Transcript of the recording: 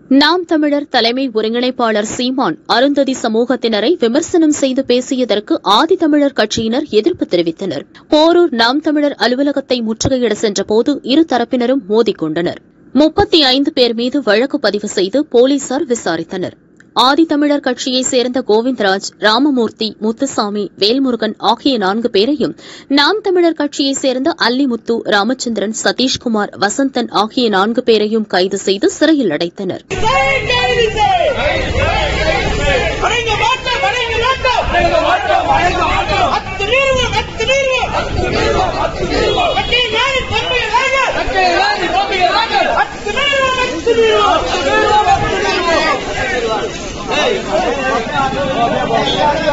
நாம் தமிழர் தலைமை ஒருங்கிணைப்பாளர் சீமான் அருந்ததி சமூகத்தினரை விமர்சனம் செய்து பேசியதற்கு ஆதித்தமிழர் கட்சியினர் எதிர்ப்பு தெரிவித்தனர் போரூர் நாம் தமிழர் அலுவலகத்தை முற்றுகையிட சென்றபோது இரு தரப்பினரும் மோதிக்கொண்டனர் முப்பத்தி ஐந்து பேர் மீது வழக்கு பதிவு செய்து போலீசார் விசாரித்தனர் ஆதித்தமிழர் கட்சியைச் சேர்ந்த கோவிந்தராஜ் ராமமூர்த்தி முத்துசாமி வேல்முருகன் ஆகிய நான்கு பேரையும் நாம் தமிழர் கட்சியைச் சேர்ந்த அல்லிமுத்து ராமச்சந்திரன் சதீஷ்குமார் வசந்தன் ஆகிய நான்கு பேரையும் கைது செய்து சிறையில் அடைத்தனர் கைது செய்! வணங்க மாட்டோம், வணங்க மாட்டோம். அத்துமீறுவோம், அத்துமீறுவோம். கட்சியின் நாடு தம்பியராக. அத்துமீறுவோம், அத்துமீறுவோம்.